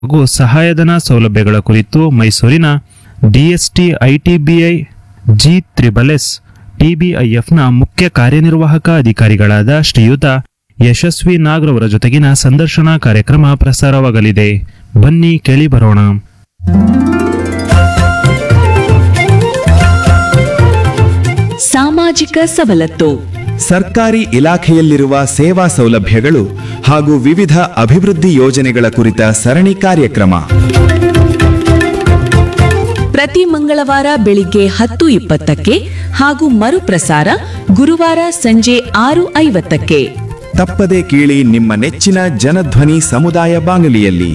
ಹಾಗೂ ಸಹಾಯಧನ ಸೌಲಭ್ಯಗಳ ಕುರಿತು ಮೈಸೂರಿನ DST ITBI G triple S ಟಿಬಿಐಎಫ್ನ ಮುಖ್ಯ ಕಾರ್ಯನಿರ್ವಾಹಕ ಅಧಿಕಾರಿಗಳಾದ ಶ್ರೀಯುತ ಯಶಸ್ವಿ ನಾಗ್ರವರ ಜೊತೆಗಿನ ಸಂದರ್ಶನ ಕಾರ್ಯಕ್ರಮ ಪ್ರಸಾರವಾಗಲಿದೆ ಬನ್ನಿ ಕೇಳಿ ಬರೋಣ ಸಾಮಾಜಿಕ ಸವಲತ್ತು ಸರ್ಕಾರಿ ಇಲಾಖೆಯಲ್ಲಿರುವ ಸೇವಾ ಸೌಲಭ್ಯಗಳು ಹಾಗೂ ವಿವಿಧ ಅಭಿವೃದ್ಧಿ ಯೋಜನೆಗಳ ಕುರಿತ ಸರಣಿ ಕಾರ್ಯಕ್ರಮ ಪ್ರತಿ ಮಂಗಳವಾರ ಬೆಳಿಗ್ಗೆ ಹತ್ತು ಇಪ್ಪತ್ತಕ್ಕೆ ಹಾಗೂ ಮರುಪ್ರಸಾರ ಗುರುವಾರ ಸಂಜೆ ಆರು ಐವತ್ತಕ್ಕೆ ತಪ್ಪದೆ ಕೇಳಿ ನಿಮ್ಮ ನೆಚ್ಚಿನ ಜನಧ್ವನಿ ಸಮುದಾಯ ಬಾನುಲಿಯಲ್ಲಿ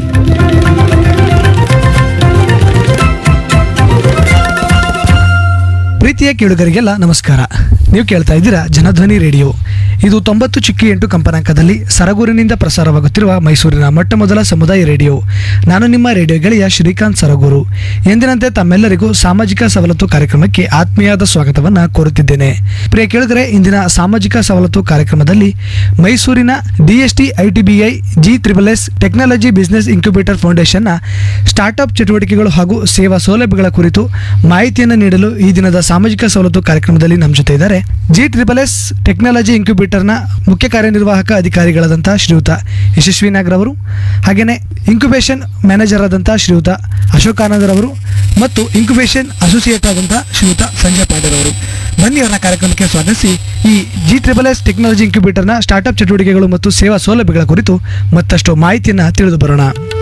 ಪ್ರೀತಿಯ ಕೇಳುಗರಿಗೆಲ್ಲ ನಮಸ್ಕಾರ ನೀವು ಕೇಳ್ತಾ ಇದ್ದೀರಾ ಜನಧ್ವನಿ ರೇಡಿಯೋ ಇದು ತೊಂಬತ್ತು ಚಿಕ್ಕಿ ಎಂಟು ಕಂಪನಾಂಕದಲ್ಲಿ ಸರಗೂರಿನಿಂದ ಪ್ರಸಾರವಾಗುತ್ತಿರುವ ಮೈಸೂರಿನ ಮೊಟ್ಟ ಮೊದಲ ಸಮುದಾಯ ರೇಡಿಯೋ ನಾನು ನಿಮ್ಮ ರೇಡಿಯೋ ಗೆಳೆಯ ಶ್ರೀಕಾಂತ್ ಸರಗೂರು ಎಂದಿನಂತೆ ತಮ್ಮೆಲ್ಲರಿಗೂ ಸಾಮಾಜಿಕ ಸವಲತ್ತು ಕಾರ್ಯಕ್ರಮಕ್ಕೆ ಆತ್ಮೀಯವಾದ ಸ್ವಾಗತವನ್ನು ಕೋರುತ್ತಿದ್ದೇನೆ ಪ್ರಿಯ ಕೇಳುಗರೆ ಇಂದಿನ ಸಾಮಾಜಿಕ ಸವಲತ್ತು ಕಾರ್ಯಕ್ರಮದಲ್ಲಿ ಮೈಸೂರಿನ DST ITBI G triple S technology business incubator ಫೌಂಡೇಶನ್ನ ಸ್ಟಾರ್ಟ್ಅಪ್ ಚಟುವಟಿಕೆಗಳು ಹಾಗೂ ಸೇವಾ ಸೌಲಭ್ಯಗಳ ಕುರಿತು ಮಾಹಿತಿಯನ್ನು ನೀಡಲು ಈ ದಿನದ ಸಾಮಾಜಿಕ ಸವಲತ್ತು ಕಾರ್ಯಕ್ರಮದಲ್ಲಿ ನಮ್ಮ ಜೊತೆ ಇದ್ದಾರೆ ಜಿ ಟ್ರಿಬಲ್ ಎಸ್ ಟೆಕ್ನಾಲಜಿ ಇನ್ಕ್ಯುಬೇಟರ್ನ ಮುಖ್ಯ ಕಾರ್ಯನಿರ್ವಾಹಕ ಅಧಿಕಾರಿಗಳಾದಂಥ ಶ್ರೀಯುತ ಯಶಸ್ವಿ ನಾಗರ್ ಅವರು ಹಾಗೆಯೇ ಇನ್ಕ್ಯುಬೇಷನ್ ಮ್ಯಾನೇಜರ್ ಆದಂಥ ಶ್ರೀಯುತ ಅಶೋಕ್ ಆನಂದರ್ ಅವರು ಮತ್ತು ಇನ್ಕ್ಯುಬೇಷನ್ ಅಸೋಸಿಯೇಟ್ ಆದಂಥ ಶ್ರೀಯುತ ಸಂಜಯ್ ಪಾಂಡರ್ ಅವರು ಬನ್ನಿ ಅವರ ಕಾರ್ಯಕ್ರಮಕ್ಕೆ ಸ್ವಾಗತಿಸಿ ಈ ಜಿ ಟ್ರಿಬಲ್ ಎಸ್ ಟೆಕ್ನಾಲಜಿ ಇನ್ಕ್ಯುಬೇಟರ್ನ ಸ್ಟಾರ್ಟ್ಅಪ್ ಚಟುವಟಿಕೆಗಳು ಮತ್ತು ಸೇವಾ ಸೌಲಭ್ಯಗಳ ಕುರಿತು ಮತ್ತಷ್ಟು ಮಾಹಿತಿಯನ್ನು ತಿಳಿದು ಬರೋಣ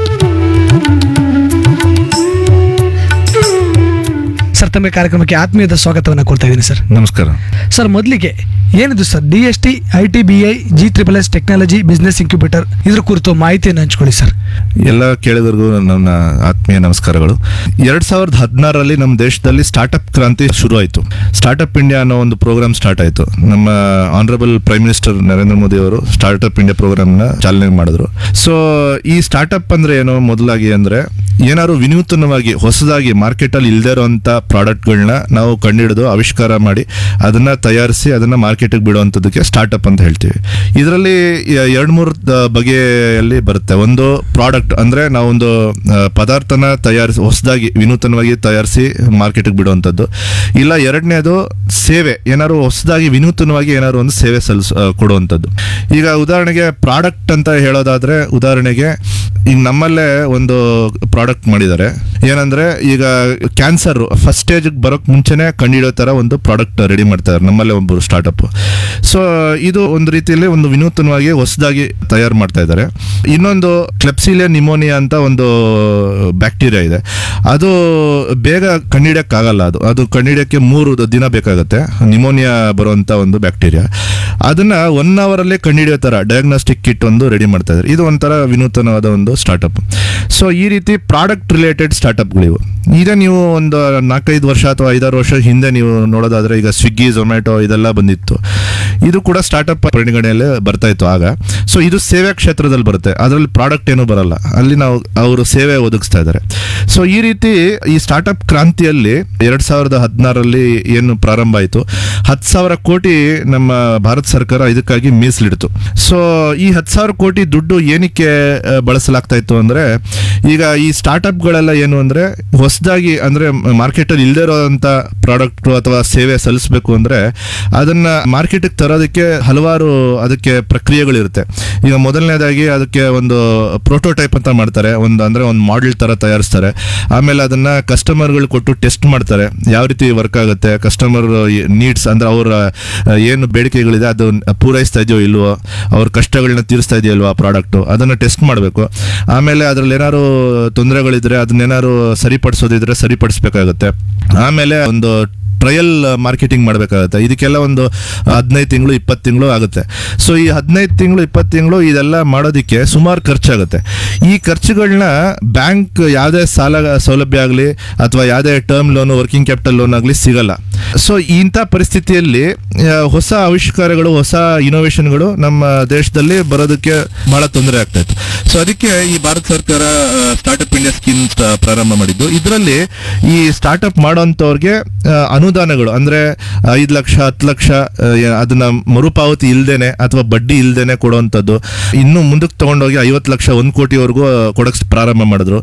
ಸರ್ ತಮ್ಮ ಕಾರ್ಯಕ್ರಮಕ್ಕೆ ಆತ್ಮೀಯದ ಸ್ವಾಗತವನ್ನು ಕೊಡ್ತಾ ಇದ್ದೀನಿ ಸರ್ ನಮಸ್ಕಾರ ಸರ್ ಮೊದಲಿಗೆ ಏನಿದು sir D S T I T B I G triple S technology business incubator ಇದ್ರ ಕುರಿತು ಮಾಹಿತಿಯನ್ನು ಹಂಚ್ಕೊಳ್ಳಿ ಸರ್ ಎಲ್ಲ ಕೇಳಿದರಿಗೂ ನನ್ನ ಆತ್ಮೀಯ ನಮಸ್ಕಾರಗಳು ಎರಡ್ ಸಾವಿರದ ಹದಿನಾರರಲ್ಲಿ ನಮ್ಮ ದೇಶದಲ್ಲಿ ಸ್ಟಾರ್ಟ್ಅಪ್ ಕ್ರಾಂತಿ ಶುರು ಆಯಿತು ಸ್ಟಾರ್ಟ್ಅಪ್ ಇಂಡಿಯಾ ಅನ್ನೋ ಒಂದು ಪ್ರೋಗ್ರಾಮ್ ಸ್ಟಾರ್ಟ್ ಆಯಿತು ನಮ್ಮ honourable prime minister Narendra Modi ಅವರು ಸ್ಟಾರ್ಟ್ಅಪ್ ಇಂಡಿಯಾ ಪ್ರೋಗ್ರಾಮ್ನ ಚಾಲನೆ ಮಾಡಿದ್ರು ಸೊ ಈ ಸ್ಟಾರ್ಟ್ಅಪ್ ಅಂದ್ರೆ ಏನು ಮೊದಲಾಗಿ ಅಂದ್ರೆ ಏನಾದ್ರು ವಿನೂತನವಾಗಿ ಹೊಸದಾಗಿ ಮಾರ್ಕೆಟಲ್ಲಿ ಇಲ್ಲದೆ ಇರೋಂಥ ಪ್ರಾಡಕ್ಟ್ಗಳನ್ನ ನಾವು ಕಂಡುಹಿಡಿದು ಆವಿಷ್ಕಾರ ಮಾಡಿ ಅದನ್ನ ತಯಾರಿಸಿ ಅದನ್ನ ಮಾರ್ಕೆಟಿಗೆ ಬಿಡುವಂಥದ್ದಕ್ಕೆ ಸ್ಟಾರ್ಟ್ಅಪ್ ಅಂತ ಹೇಳ್ತೀವಿ ಇದರಲ್ಲಿ ಎರಡು ಮೂರು ಬಗೆಯಲ್ಲಿ ಬರುತ್ತೆ ಒಂದು ಪ್ರಾಡಕ್ಟ್ ಅಂದ್ರೆ ನಾವೊಂದು ಆ, ಪದಾರ್ಥನ ತಯಾರಿಸಿ ಹೊಸದಾಗಿ ವಿನೂತನವಾಗಿ ತಯಾರಿಸಿ ಮಾರ್ಕೆಟಿಗೆ ಬಿಡುವಂಥದ್ದು ಇಲ್ಲ ಎರಡನೇದು ಸೇವೆ ಏನಾದ್ರು ಹೊಸದಾಗಿ ವಿನೂತನವಾಗಿ ಏನಾದ್ರು ಒಂದು ಸೇವೆ ಸಲ್ಲಿಸ್ ಆ, ಕೊಡುವಂಥದ್ದು ಈಗ ಉದಾಹರಣೆಗೆ ಪ್ರಾಡಕ್ಟ್ ಅಂತ ಹೇಳೋದಾದ್ರೆ ಉದಾಹರಣೆಗೆ ಈಗ ನಮ್ಮಲ್ಲೇ ಒಂದು ಪ್ರಾಡಕ್ಟ್ ಮಾಡಿದ್ದಾರೆ ಏನಂದ್ರೆ ಈಗ ಕ್ಯಾನ್ಸರ್ ಫಸ್ಟ್ ಸ್ಟೇಜ್ಗೆ ಬರೋಕ್ ಮುಂಚೆನೆ ಕಂಡಿಡೋ ತರ ಒಂದು ಪ್ರಾಡಕ್ಟ್ ರೆಡಿ ಮಾಡ್ತಾರೆ ನಮ್ಮಲ್ಲೇ ಒಬ್ಬರು ಸ್ಟಾರ್ಟ್ಅಪ್ ಸೊ ಇದು ಒಂದು ರೀತಿಯಲ್ಲಿ ಒಂದು ವಿನೂತನವಾಗಿ ಹೊಸದಾಗಿ ತಯಾರು ಮಾಡ್ತಾ ಇದ್ದಾರೆ ಇನ್ನೊಂದು ಕ್ಲೆಪ್ಸಿಲಿಯಾ ನಿಮೋನಿಯಾ ಅಂತ ಒಂದು ಬ್ಯಾಕ್ಟೀರಿಯಾ ಇದೆ ಅದು ಬೇಗ ಕಂಡಿಡಿಯಕ್ಕಾಗಲ್ಲ ಅದು ಅದು ಕಂಡಿಡಿಯಕ್ಕೆ ಮೂರು ದಿನ ಬೇಕಾಗುತ್ತೆ ನಿಮೋನಿಯಾ ಬರುವಂತ ಒಂದು ಬ್ಯಾಕ್ಟೀರಿಯಾ ಅದನ್ನ ಒನ್ ಅವರಲ್ಲೇ ಕಂಡಿಡಿಯೋ ತರ ಡಯಾಗ್ನೋಸ್ಟಿಕ್ ಕಿಟ್ ಒಂದು ರೆಡಿ ಮಾಡ್ತಾ ಇದ್ದಾರೆ ಇದು ಒಂಥರ ವಿನೂತನವಾದ ಒಂದು ಸ್ಟಾರ್ಟ್ಅಪ್ ಸೊ ಈ ರೀತಿ ಪ್ರಾಡಕ್ಟ್ ರಿಲೇಟೆಡ್ ಸ್ಟಾರ್ಟ್ಅಪ್ಗಳಿವು ಈಗ ನೀವು ಒಂದು ನಾಲ್ಕೈದು ವರ್ಷ ಅಥವಾ ಐದಾರು ವರ್ಷ ಹಿಂದೆ ನೀವು ನೋಡೋದಾದ್ರೆ ಈಗ ಸ್ವಿಗ್ಗಿ ಝೊಮ್ಯಾಟೊ ಇದೆಲ್ಲ ಬಂದಿತ್ತು ಇದು ಕೂಡ ಸ್ಟಾರ್ಟ್ಅಪ್ ಪರಿಗಣನೆಯಲ್ಲಿ ಬರ್ತಾ ಇತ್ತು ಆಗ ಸೊ ಇದು ಸೇವೆ ಕ್ಷೇತ್ರದಲ್ಲಿ ಬರುತ್ತೆ ಅದರಲ್ಲಿ ಪ್ರಾಡಕ್ಟ್ ಏನೂ ಬರಲ್ಲ ಅಲ್ಲಿ ನಾವು ಅವರು ಸೇವೆ ಒದಗಿಸ್ತಾ ಇದ್ದಾರೆ ಸೊ ಈ ರೀತಿ ಈ ಸ್ಟಾರ್ಟ್ಅಪ್ ಕ್ರಾಂತಿಯಲ್ಲಿ ಎರಡ್ ಸಾವಿರದ ಹದಿನಾರರಲ್ಲಿ ಏನು ಪ್ರಾರಂಭ ಆಯಿತು ಹತ್ತು ಸಾವಿರ ಕೋಟಿ ನಮ್ಮ ಭಾರತ ಸರ್ಕಾರ ಇದಕ್ಕಾಗಿ ಮೀಸಲಿಡ್ತು ಸೊ ಈ ಹತ್ತು ಸಾವಿರ ಕೋಟಿ ದುಡ್ಡು ಏನಕ್ಕೆ ಆ, ಬಳಸಲಾಗ್ತಾ ಇತ್ತು ಅಂದ್ರೆ ಈಗ ಈ ಸ್ಟಾರ್ಟ್ಅಪ್ಗಳೆಲ್ಲ ಏನು ಅಂದ್ರೆ ಹೊಸದಾಗಿ ಅಂದ್ರೆ ಮಾರ್ಕೆಟಲ್ಲಿ ಇಲ್ಲದೆ ಇರೋಂಥ ಪ್ರಾಡಕ್ಟ್ ಅಥವಾ ಸೇವೆ ಸಲ್ಲಿಸಬೇಕು ಅಂದ್ರೆ ಅದನ್ನ ಮಾರ್ಕೆಟಿಗೆ ತರೋದಕ್ಕೆ ಹಲವಾರು ಅದಕ್ಕೆ ಪ್ರಕ್ರಿಯೆಗಳಿರುತ್ತೆ ಈಗ ಮೊದಲನೇದಾಗಿ ಅದಕ್ಕೆ ಒಂದು ಪ್ರೋಟೋಟೈಪ್ ಅಂತ ಮಾಡ್ತಾರೆ ಒಂದು ಅಂದ್ರೆ ಒಂದು ಮಾಡೆಲ್ ತರ ತಯಾರಿಸ್ತಾರೆ ಆಮೇಲೆ ಅದನ್ನ ಕಸ್ಟಮರ್ಗಳು ಕೊಟ್ಟು ಟೆಸ್ಟ್ ಮಾಡ್ತಾರೆ ಯಾವ ರೀತಿ ವರ್ಕ್ ಆಗುತ್ತೆ ಕಸ್ಟಮರ್ ನೀಡ್ಸ್ ಅಂದ್ರೆ ಅವರ ಏನು ಬೇಡಿಕೆಗಳಿದೆ ಅದು ಪೂರೈಸ್ತಾ ಇದೆಯೋ ಇಲ್ವೋ ಅವ್ರ ಕಷ್ಟಗಳನ್ನ ತೀರಿಸ್ತಾ ಇದೆಯೋ ಇಲ್ವೋ ಆ ಪ್ರಾಡಕ್ಟ್ ಅದನ್ನ ಟೆಸ್ಟ್ ಮಾಡಬೇಕು ಆಮೇಲೆ ಅದ್ರಲ್ಲಿ ಏನಾದ್ರು ತೊಂದರೆಗಳಿದ್ರೆ ಅದನ್ನೇನಾದ್ರು ಸರಿಪಡಿಸೋದಿದ್ರೆ ಸರಿಪಡಿಸ್ಬೇಕಾಗುತ್ತೆ ಆಮೇಲೆ ಒಂದು ಟ್ರಯಲ್ ಮಾರ್ಕೆಟಿಂಗ್ ಮಾಡಬೇಕಾಗುತ್ತೆ ಇದಕ್ಕೆಲ್ಲ ಒಂದು ಹದಿನೈದು ತಿಂಗಳು ಇಪ್ಪತ್ತು ತಿಂಗಳು ಆಗುತ್ತೆ ಸೊ ಈ ಹದಿನೈದು ತಿಂಗಳು ಇಪ್ಪತ್ತು ತಿಂಗಳು ಇದೆಲ್ಲ ಮಾಡೋದಕ್ಕೆ ಸುಮಾರು ಖರ್ಚಾಗುತ್ತೆ ಈ ಖರ್ಚುಗಳನ್ನ ಬ್ಯಾಂಕ್ ಯಾವುದೇ ಸಾಲ ಸೌಲಭ್ಯ ಆಗಲಿ ಅಥವಾ ಯಾವುದೇ term loan working capital loan ಆಗಲಿ ಸಿಗಲ್ಲ ಸೊ ಇಂಥ ಪರಿಸ್ಥಿತಿಯಲ್ಲಿ ಆ, ಹೊಸ ಆವಿಷ್ಕಾರಗಳು ಹೊಸ ಇನೋವೇಷನ್ಗಳು ನಮ್ಮ ದೇಶದಲ್ಲಿ ಬರೋದಕ್ಕೆ ಬಹಳ ತೊಂದರೆ ಆಗ್ತಾ ಇತ್ತು ಸೊ ಅದಕ್ಕೆ ಈ ಭಾರತ ಸರ್ಕಾರ ಸ್ಟಾರ್ಟ್ಅಪ್ ಇಂಡಿಯಾ ಸ್ಕೀಮ್ ಪ್ರಾರಂಭ ಪ್ರಾರಂಭ ಮಾಡಿದ್ದು ಇದರಲ್ಲಿ ಈ ಸ್ಟಾರ್ಟ್ಅಪ್ ಮಾಡೋಂಥವ್ರಿಗೆ ಆ, ಅನುದಾನಗಳು ಅಂದ್ರೆ ಐದು ಲಕ್ಷ ಹತ್ತು ಲಕ್ಷ ಆ, ಯ- ಅದನ್ನ ಮರುಪಾವತಿ ಇಲ್ದೇನೆ ಅಥವಾ ಬಡ್ಡಿ ಇಲ್ದೇನೆ ಕೊಡುವಂಥದ್ದು ಇನ್ನು ಮುಂದಕ್ಕೆ ತಗೊಂಡೋಗಿ ಐವತ್ತು ಲಕ್ಷ ಒಂದು ಕೋಟಿವರೆಗೂ ಕೊಡಕ್ ಪ್ರಾರಂಭ ಮಾಡಿದ್ರು